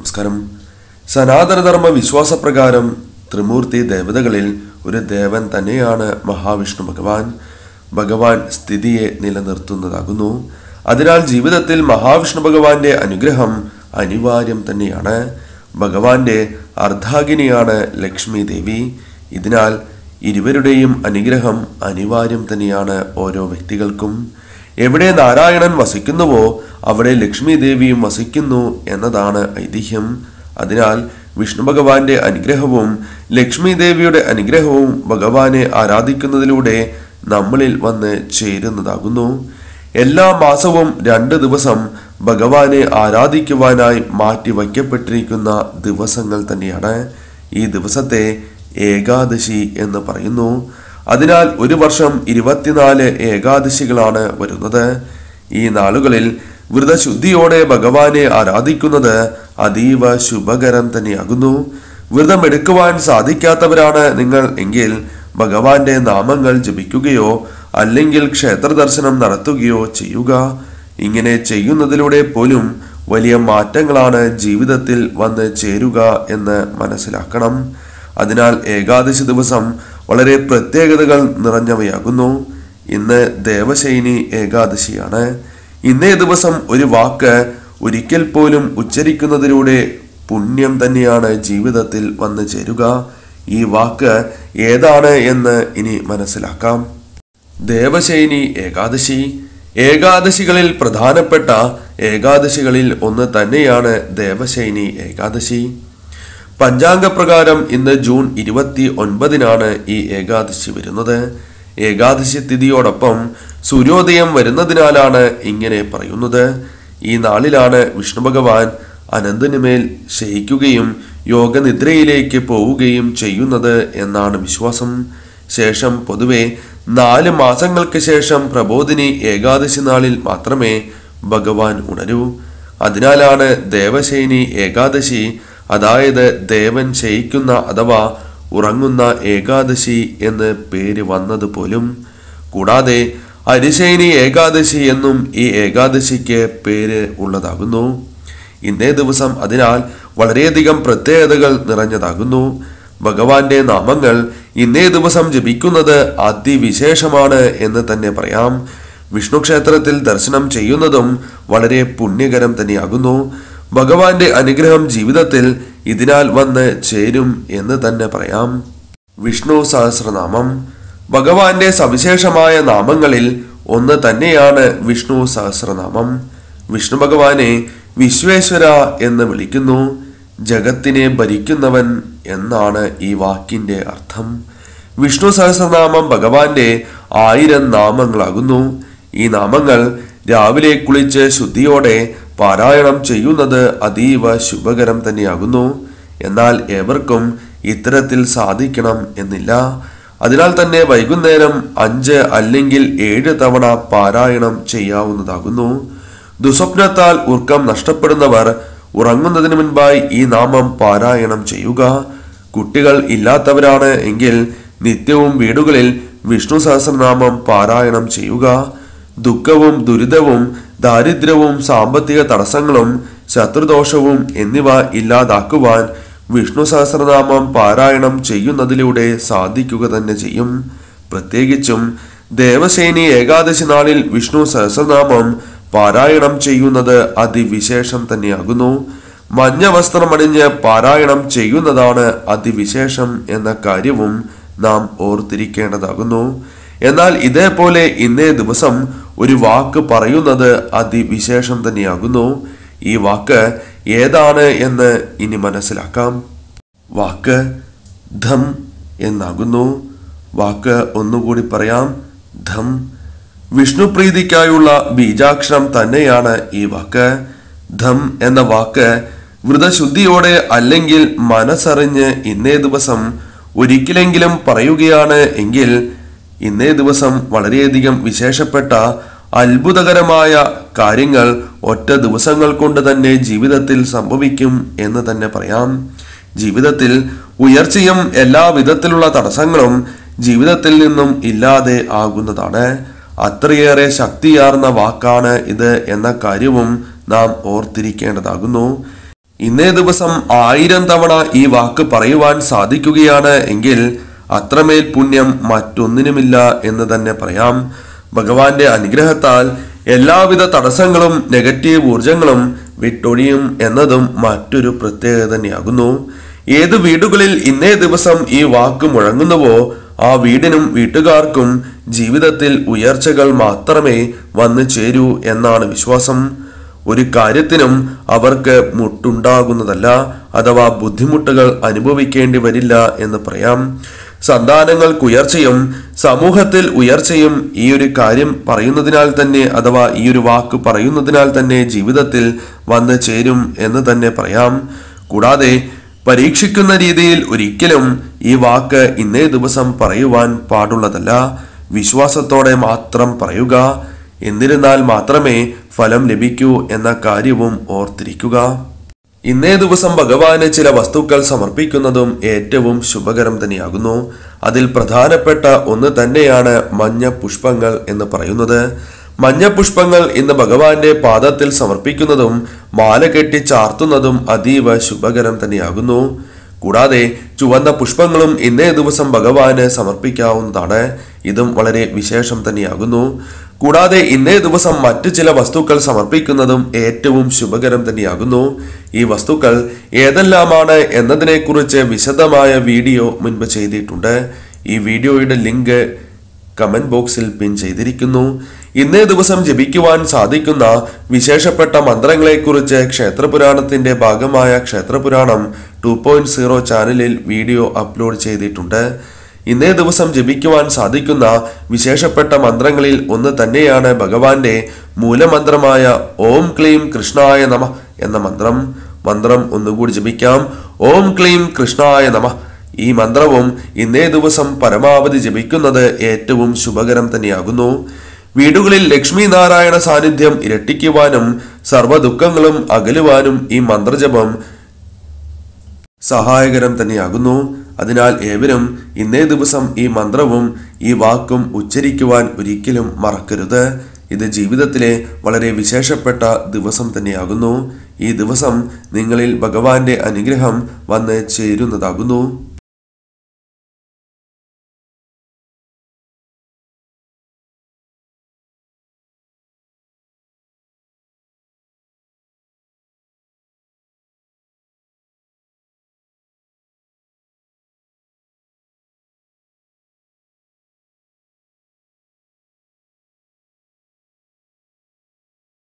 നമസ്കാരം സനാതനധർമ്മ വിശ്വാസപ്രകാരം ത്രിമൂർത്തി ദേവതകളിൽ ഒരു ദേവൻ തന്നെയാണ് മഹാവിഷ്ണു ഭഗവാൻ ഭഗവാൻ സ്ഥിതിയെ നിലനിർത്തുന്നതാകുന്നു അതിനാൽ ജീവിതത്തിൽ മഹാവിഷ്ണു ഭഗവാന്റെ അനുഗ്രഹം അനിവാര്യം തന്നെയാണ് ഭഗവാന്റെ അർദ്ധാഗിനിയാണ് ലക്ഷ്മി ദേവി ഇതിനാൽ ഇരുവരുടെയും അനുഗ്രഹം അനിവാര്യം തന്നെയാണ് ഓരോ വ്യക്തികൾക്കും എവിടെ നാരായണൻ വസിക്കുന്നുവോ അവിടെ ലക്ഷ്മി ദേവിയും വസിക്കുന്നു എന്നതാണ് ഐതിഹ്യം അതിനാൽ വിഷ്ണു ഭഗവാന്റെ അനുഗ്രഹവും ലക്ഷ്മി ദേവിയുടെ അനുഗ്രഹവും ഭഗവാനെ ആരാധിക്കുന്നതിലൂടെ നമ്മളിൽ വന്ന് ചേരുന്നതാകുന്നു എല്ലാ മാസവും രണ്ട് ദിവസം ഭഗവാനെ ആരാധിക്കുവാനായി മാറ്റി വയ്ക്കപ്പെട്ടിരിക്കുന്ന ദിവസങ്ങൾ തന്നെയാണ് ഈ ദിവസത്തെ ഏകാദശി എന്ന് പറയുന്നു അതിനാൽ ഒരു വർഷം ഇരുപത്തിനാല് ഏകാദശികളാണ് വരുന്നത് ഈ നാളുകളിൽ വ്രതശുദ്ധിയോടെ ഭഗവാനെ ആരാധിക്കുന്നത് അതീവ ശുഭകരം തന്നെയാകുന്നു വ്രതമെടുക്കുവാൻ സാധിക്കാത്തവരാണ് നിങ്ങൾ എങ്കിൽ ഭഗവാന്റെ നാമങ്ങൾ ജപിക്കുകയോ അല്ലെങ്കിൽ ക്ഷേത്ര ദർശനം നടത്തുകയോ ചെയ്യുക ഇങ്ങനെ ചെയ്യുന്നതിലൂടെ പോലും വലിയ മാറ്റങ്ങളാണ് ജീവിതത്തിൽ വന്ന് ചേരുക എന്ന് മനസ്സിലാക്കണം അതിനാൽ ഏകാദശി ദിവസം വളരെ പ്രത്യേകതകൾ നിറഞ്ഞവയാകുന്നു ഇന്ന് ദേവശൈനി ഏകാദശിയാണ് ഇന്നേ ദിവസം ഒരു വാക്ക് ഒരിക്കൽ പോലും ഉച്ചരിക്കുന്നതിലൂടെ പുണ്യം തന്നെയാണ് ജീവിതത്തിൽ വന്നു ചേരുക ഈ വാക്ക് ഏതാണ് എന്ന് ഇനി മനസ്സിലാക്കാം ദേവശൈനി ഏകാദശി ഏകാദശികളിൽ പ്രധാനപ്പെട്ട ഏകാദശികളിൽ ഒന്ന് തന്നെയാണ് ദേവശൈനി ഏകാദശി പഞ്ചാംഗപ്രകാരം ഇന്ന് ജൂൺ ഇരുപത്തി ഒൻപതിനാണ് ഈ ഏകാദശി വരുന്നത് ഏകാദശി തിഥിയോടൊപ്പം സൂര്യോദയം വരുന്നതിനാലാണ് ഇങ്ങനെ പറയുന്നത് ഈ നാളിലാണ് വിഷ്ണു ഭഗവാൻ അനന്തനുമേൽ ശയിക്കുകയും യോഗനിദ്രയിലേക്ക് പോവുകയും ചെയ്യുന്നത് എന്നാണ് വിശ്വാസം ശേഷം പൊതുവെ നാല് മാസങ്ങൾക്ക് ശേഷം പ്രബോധിനി ഏകാദശി നാളിൽ മാത്രമേ ഭഗവാൻ ഉണരൂ അതിനാലാണ് ദേവശൈനി ഏകാദശി അതായത് ദേവൻ ശയിക്കുന്ന അഥവാ ഉറങ്ങുന്ന ഏകാദശി എന്ന് പേര് വന്നത് പോലും കൂടാതെ അരിശൈനി ഏകാദശി എന്നും ഈ ഏകാദശിക്ക് പേര് ഉള്ളതാകുന്നു ഇന്നേ ദിവസം അതിനാൽ വളരെയധികം പ്രത്യേകതകൾ നിറഞ്ഞതാകുന്നു ഭഗവാന്റെ നാമങ്ങൾ ഇന്നേ ദിവസം ജപിക്കുന്നത് അതിവിശേഷമാണ് എന്ന് തന്നെ പറയാം വിഷ്ണു ക്ഷേത്രത്തിൽ ദർശനം ചെയ്യുന്നതും വളരെ പുണ്യകരം തന്നെയാകുന്നു ഭഗവാന്റെ അനുഗ്രഹം ജീവിതത്തിൽ ഇതിനാൽ വന്ന് ചേരും എന്ന് തന്നെ പറയാം വിഷ്ണു സഹസ്രനാമം ഭഗവാന്റെ സവിശേഷമായ നാമങ്ങളിൽ ഒന്ന് തന്നെയാണ് വിഷ്ണു സഹസ്രനാമം വിഷ്ണു ഭഗവാനെ വിശ്വേശ്വര എന്ന് വിളിക്കുന്നു ജഗത്തിനെ ഭരിക്കുന്നവൻ എന്നാണ് ഈ വാക്കിന്റെ അർത്ഥം വിഷ്ണു സഹസ്രനാമം ഭഗവാന്റെ ആയിരം നാമങ്ങളാകുന്നു ഈ നാമങ്ങൾ രാവിലെ കുളിച്ച് ശുദ്ധിയോടെ പാരായണം ചെയ്യുന്നത് അതീവ ശുഭകരം തന്നെയാകുന്നു എന്നാൽ ഏവർക്കും ഇത്തരത്തിൽ സാധിക്കണം എന്നില്ല അതിനാൽ തന്നെ വൈകുന്നേരം അഞ്ച് അല്ലെങ്കിൽ ഏഴ് തവണ പാരായണം ചെയ്യാവുന്നതാകുന്നു ദുസ്വപ്നത്താൽ ഉറക്കം നഷ്ടപ്പെടുന്നവർ ഉറങ്ങുന്നതിന് മുൻപായി ഈ നാമം പാരായണം ചെയ്യുക കുട്ടികൾ ഇല്ലാത്തവരാണ് എങ്കിൽ നിത്യവും വീടുകളിൽ വിഷ്ണു സഹസ്രനാമം പാരായണം ചെയ്യുക ദുഃഖവും ദുരിതവും ദാരിദ്ര്യവും സാമ്പത്തിക തടസ്സങ്ങളും ശത്രുദോഷവും എന്നിവ ഇല്ലാതാക്കുവാൻ വിഷ്ണു സഹസ്രനാമം പാരായണം ചെയ്യുന്നതിലൂടെ സാധിക്കുക തന്നെ ചെയ്യും പ്രത്യേകിച്ചും ദേവസേനി ഏകാദശി നാളിൽ വിഷ്ണു സഹസ്രനാമം പാരായണം ചെയ്യുന്നത് അതിവിശേഷം തന്നെയാകുന്നു മഞ്ഞ വസ്ത്രമണിഞ്ഞ് പാരായണം ചെയ്യുന്നതാണ് അതിവിശേഷം എന്ന കാര്യവും നാം ഓർത്തിരിക്കേണ്ടതാകുന്നു എന്നാൽ ഇതേപോലെ ഇന്നേ ദിവസം ഒരു വാക്ക് പറയുന്നത് അതിവിശേഷം തന്നെയാകുന്നു ഈ വാക്ക് ഏതാണ് എന്ന് ഇനി മനസ്സിലാക്കാം വാക്ക് ധം എന്നാകുന്നു വാക്ക് ഒന്നുകൂടി പറയാം ധം വിഷ്ണുപ്രീതിക്കായുള്ള ബീജാക്ഷരം തന്നെയാണ് ഈ വാക്ക് ധം എന്ന വാക്ക് വ്രതശുദ്ധിയോടെ അല്ലെങ്കിൽ മനസ്സറിഞ്ഞ് ഇന്നേ ദിവസം ഒരിക്കലെങ്കിലും പറയുകയാണ് എങ്കിൽ ഇന്നേ ദിവസം വളരെയധികം വിശേഷപ്പെട്ട അത്ഭുതകരമായ കാര്യങ്ങൾ ഒറ്റ ദിവസങ്ങൾ കൊണ്ട് തന്നെ ജീവിതത്തിൽ സംഭവിക്കും എന്ന് തന്നെ പറയാം ജീവിതത്തിൽ ഉയർച്ചയും എല്ലാ വിധത്തിലുള്ള തടസ്സങ്ങളും ജീവിതത്തിൽ നിന്നും ഇല്ലാതെ ആകുന്നതാണ് അത്രയേറെ ശക്തിയാർന്ന വാക്കാണ് ഇത് എന്ന കാര്യവും നാം ഓർത്തിരിക്കേണ്ടതാകുന്നു ഇന്നേ ദിവസം ആയിരം തവണ ഈ വാക്ക് പറയുവാൻ സാധിക്കുകയാണ് എങ്കിൽ അത്രമേൽ പുണ്യം മറ്റൊന്നിനുമില്ല എന്ന് തന്നെ പറയാം ഭഗവാന്റെ അനുഗ്രഹത്താൽ എല്ലാവിധ തടസ്സങ്ങളും നെഗറ്റീവ് ഊർജങ്ങളും വിട്ടൊഴിയും എന്നതും മറ്റൊരു പ്രത്യേകത തന്നെയാകുന്നു ഏത് വീടുകളിൽ ഇന്നേ ദിവസം ഈ വാക്ക് മുഴങ്ങുന്നുവോ ആ വീടിനും വീട്ടുകാർക്കും ജീവിതത്തിൽ ഉയർച്ചകൾ മാത്രമേ വന്നു ചേരൂ എന്നാണ് വിശ്വാസം ഒരു കാര്യത്തിനും അവർക്ക് മുട്ടുണ്ടാകുന്നതല്ല അഥവാ ബുദ്ധിമുട്ടുകൾ അനുഭവിക്കേണ്ടി വരില്ല എന്ന് പറയാം സന്താനങ്ങൾക്ക് ഉയർച്ചയും സമൂഹത്തിൽ ഉയർച്ചയും ഈ ഒരു കാര്യം പറയുന്നതിനാൽ തന്നെ അഥവാ ഈ ഒരു വാക്ക് പറയുന്നതിനാൽ തന്നെ ജീവിതത്തിൽ വന്നു ചേരും എന്ന് തന്നെ പറയാം കൂടാതെ പരീക്ഷിക്കുന്ന രീതിയിൽ ഒരിക്കലും ഈ വാക്ക് ഇന്നേ ദിവസം പറയുവാൻ പാടുള്ളതല്ല വിശ്വാസത്തോടെ മാത്രം പറയുക എന്നിരുന്നാൽ മാത്രമേ ഫലം ലഭിക്കൂ എന്ന കാര്യവും ഓർത്തിരിക്കുക ഇന്നേ ദിവസം ഭഗവാന് ചില വസ്തുക്കൾ സമർപ്പിക്കുന്നതും ഏറ്റവും ശുഭകരം തന്നെയാകുന്നു അതിൽ പ്രധാനപ്പെട്ട ഒന്ന് തന്നെയാണ് മഞ്ഞ പുഷ്പങ്ങൾ എന്ന് പറയുന്നത് മഞ്ഞ പുഷ്പങ്ങൾ ഇന്ന് ഭഗവാന്റെ പാദത്തിൽ സമർപ്പിക്കുന്നതും മാല കെട്ടി ചാർത്തുന്നതും അതീവ ശുഭകരം തന്നെയാകുന്നു കൂടാതെ ചുവന്ന പുഷ്പങ്ങളും ഇന്നേ ദിവസം ഭഗവാന് സമർപ്പിക്കാവുന്നതാണ് ഇതും വളരെ വിശേഷം തന്നെയാകുന്നു കൂടാതെ ഇന്നേ ദിവസം മറ്റു ചില വസ്തുക്കൾ സമർപ്പിക്കുന്നതും ഏറ്റവും ശുഭകരം തന്നെയാകുന്നു ഈ വസ്തുക്കൾ ഏതെല്ലാമാണ് എന്നതിനെക്കുറിച്ച് വിശദമായ വീഡിയോ മുൻപ് ചെയ്തിട്ടുണ്ട് ഈ വീഡിയോയുടെ ലിങ്ക് കമന്റ് ബോക്സിൽ പിൻ ചെയ്തിരിക്കുന്നു ഇന്നേ ദിവസം ജപിക്കുവാൻ സാധിക്കുന്ന വിശേഷപ്പെട്ട മന്ത്രങ്ങളെക്കുറിച്ച് ക്ഷേത്രപുരാണത്തിന്റെ ഭാഗമായ ക്ഷേത്രപുരാണം ടു പോയിന്റ് സീറോ ചാനലിൽ വീഡിയോ അപ്ലോഡ് ചെയ്തിട്ടുണ്ട് ഇന്നേ ദിവസം ജപിക്കുവാൻ സാധിക്കുന്ന വിശേഷപ്പെട്ട മന്ത്രങ്ങളിൽ ഒന്ന് തന്നെയാണ് ഭഗവാന്റെ മൂലമന്ത്രമായ ഓം ക്ലീം കൃഷ്ണായ നമ എന്ന മന്ത്രം മന്ത്രം ഒന്നുകൂടി ജപിക്കാം ഓം ക്ലീം കൃഷ്ണായ നമ ഈ മന്ത്രവും ഇന്നേ ദിവസം പരമാവധി ജപിക്കുന്നത് ഏറ്റവും ശുഭകരം തന്നെയാകുന്നു വീടുകളിൽ ലക്ഷ്മി നാരായണ സാന്നിധ്യം ഇരട്ടിക്കുവാനും സർവ്വ ദുഃഖങ്ങളും അകലുവാനും ഈ മന്ത്രജപം സഹായകരം തന്നെയാകുന്നു അതിനാൽ ഏവരും ഇന്നേ ദിവസം ഈ മന്ത്രവും ഈ വാക്കും ഉച്ചരിക്കുവാൻ ഒരിക്കലും മറക്കരുത് ഇത് ജീവിതത്തിലെ വളരെ വിശേഷപ്പെട്ട ദിവസം തന്നെയാകുന്നു ഈ ദിവസം നിങ്ങളിൽ ഭഗവാന്റെ അനുഗ്രഹം വന്ന് ചേരുന്നതാകുന്നു